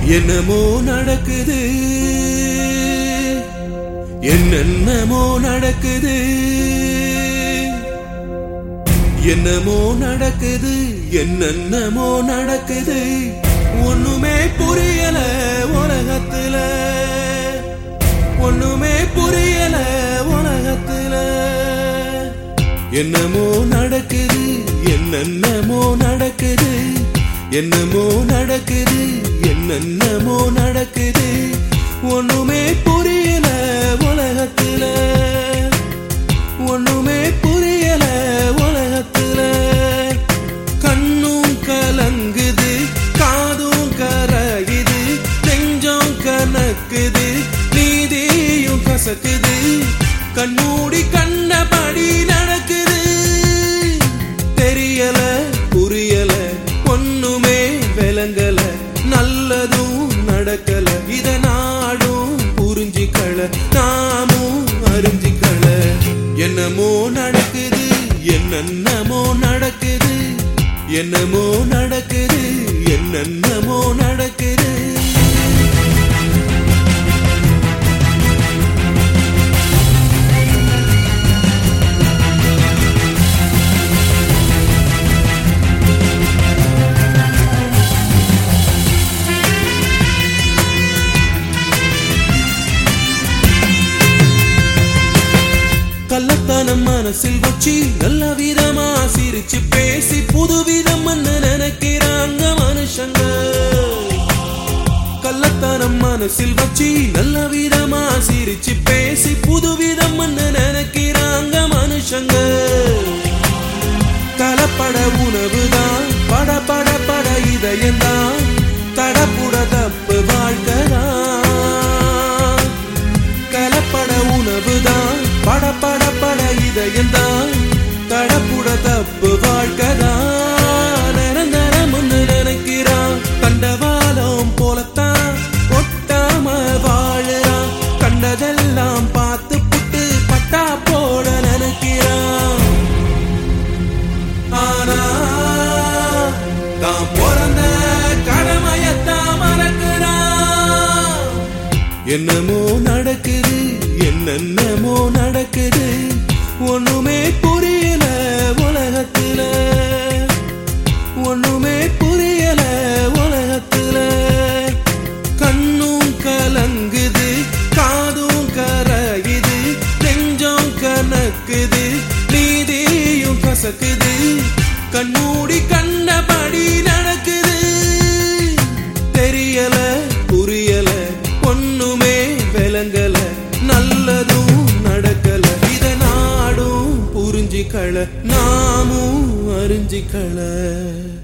என்னமோ நடக்குது என்னென்னமோ நடக்குது என்னமோ நடக்குது என்னென்னமோ நடக்குது ஒண்ணுமே புரியல உலகத்துல ஒண்ணுமே புரியல உலகத்துல என்னமோ நடக்குது என்னென்னமோ நடக்குது என்னமோ நடக்குது என்னென்னமோ நடக்குது ஒண்ணுமே புரியல உலகத்துல ஒண்ணுமே புரியல உலகத்துல கண்ணும் கலங்குது காதும் கரையுது நெஞ்சம் கணக்குது நீதியும் கசக்குது கண்மூடி கண்ணபடி நடக்குது தெரியல புரியல ஒண்ணுமே விளங்கல நல்லதும் நடக்கல இத நாடும் புரிஞ்சிக்கல நாமும் அறிஞ்சிக்கல என்னமோ நடக்குது என்னென்னமோ நடக்குது என்னமோ நடக்குது என்னென்னமோ நடக்குது கள்ளத்தனம் மனசில் வச்சு நல்ல விதமா சிரிச்சு பேசி புதுவிதம் நினைக்கிறாங்க மனுஷங்க கள்ளத்தனம் மனசில் வச்சு நல்ல விதமா சிரிச்சு பேசி புதுவிதம் நினைக்கிறாங்க மனுஷங்க கலப்பட உணவுதான் பட பட பட இதயம்தான் தடப்புட தப்பு வாழ்க்கதான் கலப்பட உணவுதான் பட பட பட இதயம்தான் தடப்புட தப்பு வாழ்க்கதான் நிரந்தரம் ஒன்று நினைக்கிறான் கண்டவாலம் போலத்தான் ஒட்டாம வாழுறான் கண்டதெல்லாம் பார்த்து புட்டு பட்டா போட நினைக்கிறான் ஆனா தான் பிறந்த கடமையத்தான் மறக்கிறான் என்னமோ நடக்குது என்னென்னமோ நடக்குது ஒண்ணுமே புரியல உலகத்துல ஒண்ணுமே புரியல உலகத்துல கண்ணும் கலங்குது காதும் கரையுது நெஞ்சம் கணக்குது நீதியும் கசக்குது கண்மூடி கண்ணபடி நடக்குது தெரியல புரியல ஒண்ணுமே விளங்கல நல்லதும் நடக்கல இத நாடும் புரிஞ்சிக்கல நாமும் அறிஞ்சிக்கல